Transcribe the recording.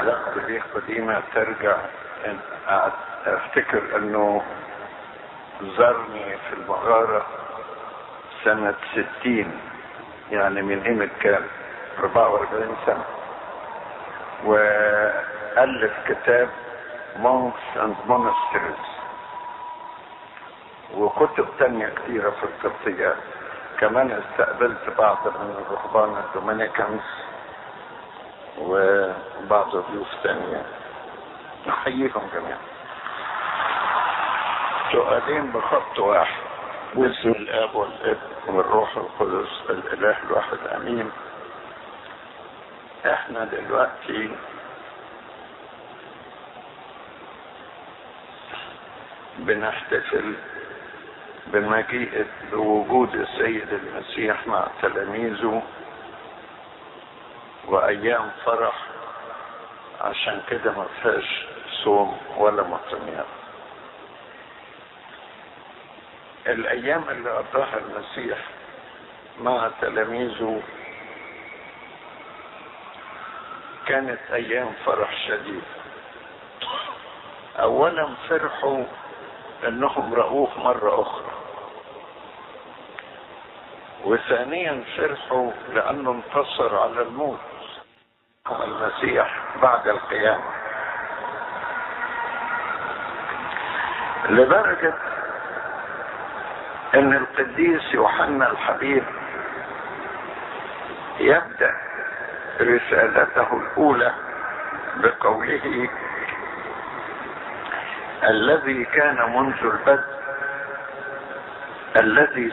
علاقتي به قديمة ترجع إن افتكر انه زارني في المغارة سنة ستين يعني من قيمة كام 44 سنة وألف كتاب Monks and Monasteries وكتب تانية كتيرة في القبطيات كمان استقبلت بعض من الرهبان الدومينيكانز وبعض الضيوف تانية نحييهم جميعا سؤالين بخط واحد باسم الاب والابن والروح القدس الاله الواحد امين احنا دلوقتي بنحتفل بمجيء بوجود السيد المسيح مع تلاميذه وايام فرح عشان كده ما فيهاش صوم ولا مطمئن الايام اللي قضاها المسيح مع تلاميذه كانت ايام فرح شديد اولا فرحوا انهم رأوه مرة اخرى وثانيا فرحوا لانه انتصر على الموت المسيح بعد القيامة لدرجة ان القديس يوحنا الحبيب يبدأ رسالته الاولى بقوله الذي كان منذ البدء الذي